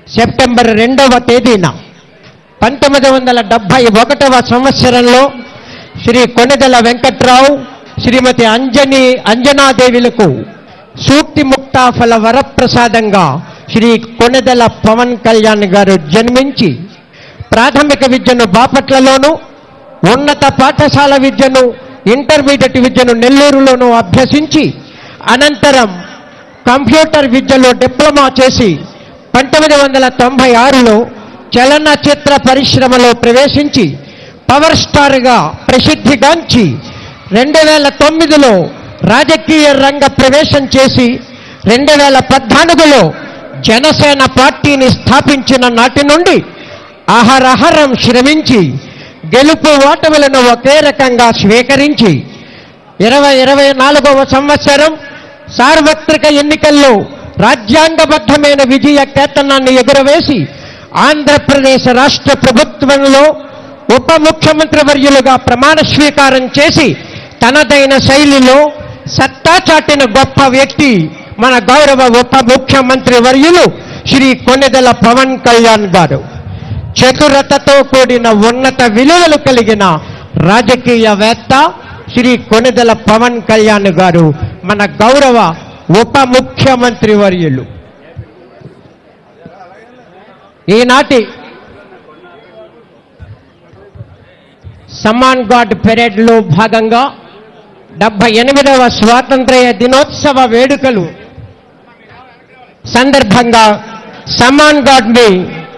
September రెండవ తేదీన పంతొమ్మిది వందల డెబ్భై ఒకటవ సంవత్సరంలో శ్రీ కొనెదల వెంకట్రావు శ్రీమతి అంజని అంజనాదేవిలకు సూక్తి ముక్తాఫల వరప్రసాదంగా శ్రీ కొనెదల పవన్ కళ్యాణ్ గారు జన్మించి ప్రాథమిక విద్యను బాపట్లలోను ఉన్నత పాఠశాల విద్యను ఇంటర్మీడియట్ విద్యను నెల్లూరులోనూ అభ్యసించి అనంతరం కంప్యూటర్ విద్యలో డిప్లొమా చేసి పంతొమ్మిది వందల తొంభై ఆరులో చలనచిత్ర పరిశ్రమలో ప్రవేశించి పవర్ స్టార్గా ప్రసిద్ధిగాంచి రెండు వేల తొమ్మిదిలో రాజకీయ రంగ ప్రవేశం చేసి రెండు వేల పద్నాలుగులో జనసేన పార్టీని స్థాపించిన నాటి నుండి అహరహరం శ్రమించి గెలుపు ఓటములను ఒకే రకంగా స్వీకరించి ఇరవై ఇరవై నాలుగవ సంవత్సరం సార్వత్రిక ఎన్నికల్లో రాజ్యాంగబద్ధమైన విజయ కేతనాన్ని ఎగురవేసి ఆంధ్రప్రదేశ్ రాష్ట్ర ప్రభుత్వంలో ఉప ముఖ్యమంత్రి వర్యులుగా ప్రమాణ స్వీకారం చేసి తనదైన శైలిలో సత్తా చాటిన గొప్ప వ్యక్తి మన గౌరవ ఉప ముఖ్యమంత్రి వర్యులు శ్రీ కొనెదల పవన్ కళ్యాణ్ గారు చతురతతో కూడిన ఉన్నత విలువలు కలిగిన రాజకీయవేత్త శ్రీ కొనెదల పవన్ కళ్యాణ్ గారు మన గౌరవ ఉప ముఖ్యమంత్రి వర్యులు ఈనాటి సమ్మాన్ గాడ్ పెరేడ్లో భాగంగా డెబ్బై ఎనిమిదవ స్వాతంత్ర్య దినోత్సవ వేడుకలు సందర్భంగా సమ్మాన్ గాడ్ని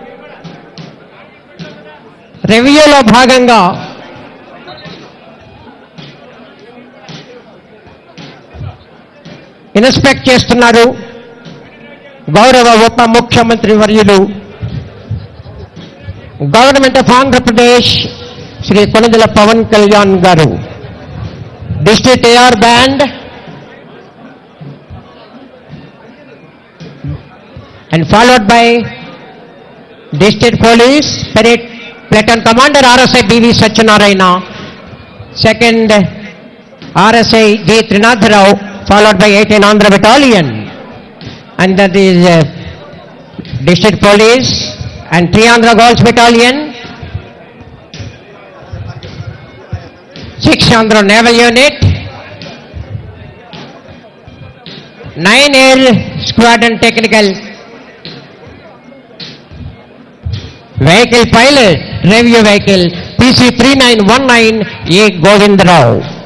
రివ్యూలో భాగంగా ఇన్స్పెక్ట్ చేస్తున్నారు గౌరవ ఉప ముఖ్యమంత్రి వర్యులు government of Andhra Pradesh Shri Konidala Pawan Kalyan garu district AR band and followed by district police parade platoon commander RSI B V Satyanarayana second RSI J. Trinath Rao, followed by 18 Andhra Battalion. And that is uh, District Police and three Andhra Girls Battalion, six Andhra Naval Unit, nine Air Squadron Technical Vehicle Pilot, Review Vehicle, PC 3919 A. Govind Rao.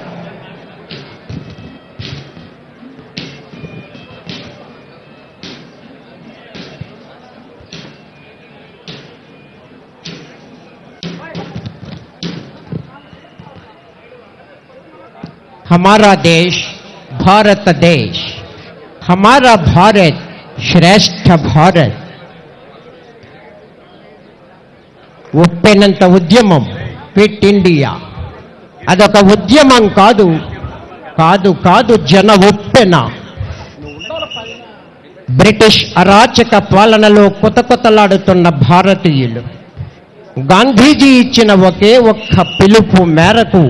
हमारा देश भारत देश हमारा भारत శ్రేష్ఠ భారత్ ఉప్పెనంత ఉద్యమం fit India అదొక ఉద్యమం కాదు కాదు కాదు జన ఉప్పెన బ్రిటిష్ అరాచక పాలనలో కొత్త కొత్తలాడుతున్న భారతీయులు గాంధీజీ ఇచ్చిన ఒకే ఒక్క పిలుపు మేరకు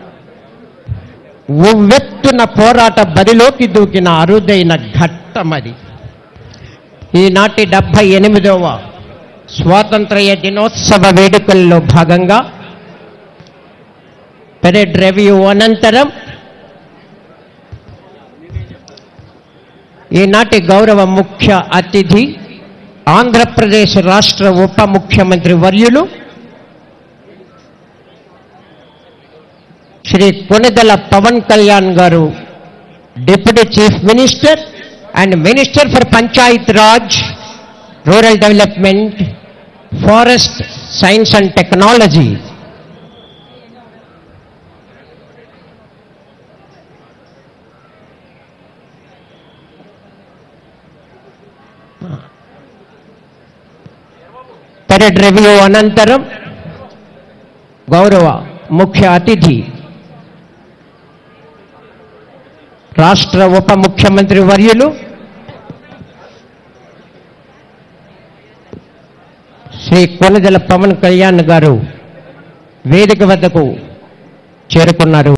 ఉవ్వెత్తున పోరాట బరిలోకి దూకిన అరుదైన ఘట్టమది ఈనాటి డెబ్భై ఎనిమిదవ స్వాతంత్ర్య దినోత్సవ వేడుకల్లో భాగంగా పెరెడ్ రివ్యూ అనంతరం ఈనాటి గౌరవ ముఖ్య అతిథి ఆంధ్రప్రదేశ్ రాష్ట్ర ఉప ముఖ్యమంత్రి వర్యులు Shri Konidela Pawan Kalyan garu deputy chief minister and minister for panchayat raj rural development forest science and technology parade review అనంతరం గౌరవ ముఖ్య అతిథి రాష్ట్ర ఉప ముఖ్యమంత్రి వర్యులు శ్రీ కొనదల పవన్ కళ్యాణ్ గారు వేదిక వద్దకు చేరుకున్నారు